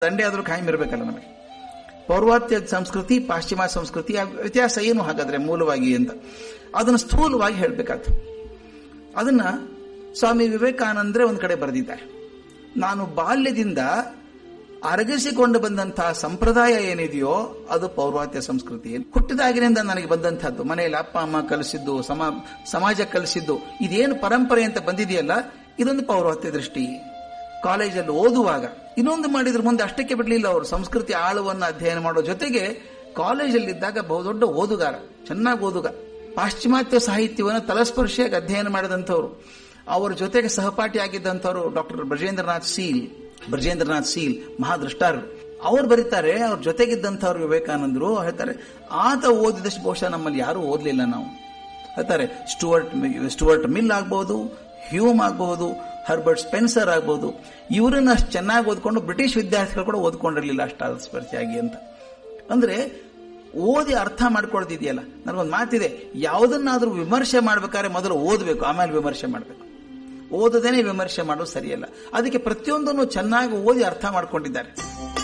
ದಂಡೆ ಆದ್ರೂ ಕಾಯಂ ಇರಬೇಕಲ್ಲ ನಮಗೆ ಪೌರ್ವಾತ್ಯ ಸಂಸ್ಕೃತಿ ಪಾಶ್ಚಿಮಾತ್ಯ ಸಂಸ್ಕೃತಿ ಆ ವ್ಯತ್ಯಾಸ ಏನು ಹಾಗಾದ್ರೆ ಮೂಲವಾಗಿ ಅಂತ ಅದನ್ನು ಸ್ಥೂಲವಾಗಿ ಹೇಳಬೇಕಾಗ್ತದೆ ಅದನ್ನ ಸ್ವಾಮಿ ವಿವೇಕಾನಂದ್ರೆ ಒಂದ್ ಕಡೆ ಬರೆದಿದ್ದಾರೆ ನಾನು ಬಾಲ್ಯದಿಂದ ಅರಗಿಸಿಕೊಂಡು ಬಂದಂತಹ ಸಂಪ್ರದಾಯ ಏನಿದೆಯೋ ಅದು ಪೌರ್ವಾತ್ಯ ಸಂಸ್ಕೃತಿ ಹುಟ್ಟಿದಾಗಿನಿಂದ ನನಗೆ ಬಂದಂತಹದ್ದು ಮನೆಯಲ್ಲಿ ಅಪ್ಪ ಅಮ್ಮ ಕಲಿಸಿದ್ದು ಸಮ ಸಮಾಜ ಕಲಿಸಿದ್ದು ಇದೇನು ಪರಂಪರೆ ಅಂತ ಬಂದಿದೆಯಲ್ಲ ಇದೊಂದು ಪೌರ್ವಾತ್ಯ ದೃಷ್ಟಿ ಕಾಲೇಜಲ್ಲಿ ಓದುವಾಗ ಇನ್ನೊಂದು ಮಾಡಿದ್ರ ಮುಂದೆ ಅಷ್ಟಕ್ಕೆ ಬಿಡಲಿಲ್ಲ ಅವರು ಸಂಸ್ಕೃತಿ ಆಳವನ್ನು ಅಧ್ಯಯನ ಮಾಡೋ ಜೊತೆಗೆ ಕಾಲೇಜಲ್ಲಿದ್ದಾಗ ಬಹುದೊಡ್ಡ ಓದುಗಾರ ಚೆನ್ನಾಗಿ ಓದುಗ ಪಾಶ್ಚಿಮಾತ್ಯ ಸಾಹಿತ್ಯವನ್ನು ತಲಸ್ಪರ್ಶಿಯಾಗಿ ಅಧ್ಯಯನ ಮಾಡಿದಂಥವ್ರು ಅವರ ಜೊತೆಗೆ ಸಹಪಾಠಿಯಾಗಿದ್ದಂಥವ್ರು ಡಾಕ್ಟರ್ ಬ್ರಜೇಂದ್ರನಾಥ್ ಸೀಲ್ ಬ್ರಜೇಂದ್ರನಾಥ್ ಸೀಲ್ ಮಹಾದೃಷ್ಟಾರರು ಅವ್ರು ಬರೀತಾರೆ ಅವ್ರ ಜೊತೆಗಿದ್ದಂಥವ್ರು ವಿವೇಕಾನಂದರು ಹೇಳ್ತಾರೆ ಆತ ಓದಿದಷ್ಟು ಬಹುಶಃ ನಮ್ಮಲ್ಲಿ ಯಾರೂ ಓದಲಿಲ್ಲ ನಾವು ಹೇಳ್ತಾರೆ ಸ್ಟುವರ್ಟ್ ಸ್ಟುವರ್ಟ್ ಮಿಲ್ ಆಗ್ಬಹುದು ಹ್ಯೂಮ್ ಆಗಬಹುದು ಹರ್ಬರ್ಟ್ ಸ್ಪೆನ್ಸರ್ ಆಗ್ಬಹುದು ಇವರನ್ನ ಅಷ್ಟು ಚೆನ್ನಾಗಿ ಓದ್ಕೊಂಡು ಬ್ರಿಟಿಷ್ ವಿದ್ಯಾರ್ಥಿಗಳು ಕೂಡ ಓದ್ಕೊಂಡಿರಲಿಲ್ಲ ಅಷ್ಟಾದ ಸ್ಪರ್ಶಿಯಾಗಿ ಅಂತ ಅಂದ್ರೆ ಓದಿ ಅರ್ಥ ಮಾಡ್ಕೊಳ್ತಿದೆಯಲ್ಲ ನನಗೊಂದು ಮಾತಿದೆ ಯಾವುದನ್ನಾದ್ರೂ ವಿಮರ್ಶೆ ಮಾಡ್ಬೇಕಾದ್ರೆ ಮೊದಲು ಓದಬೇಕು ಆಮೇಲೆ ವಿಮರ್ಶೆ ಮಾಡಬೇಕು ಓದದೇನೆ ವಿಮರ್ಶೆ ಮಾಡೋದು ಸರಿಯಲ್ಲ ಅದಕ್ಕೆ ಪ್ರತಿಯೊಂದನ್ನು ಚೆನ್ನಾಗಿ ಓದಿ ಅರ್ಥ ಮಾಡ್ಕೊಂಡಿದ್ದಾರೆ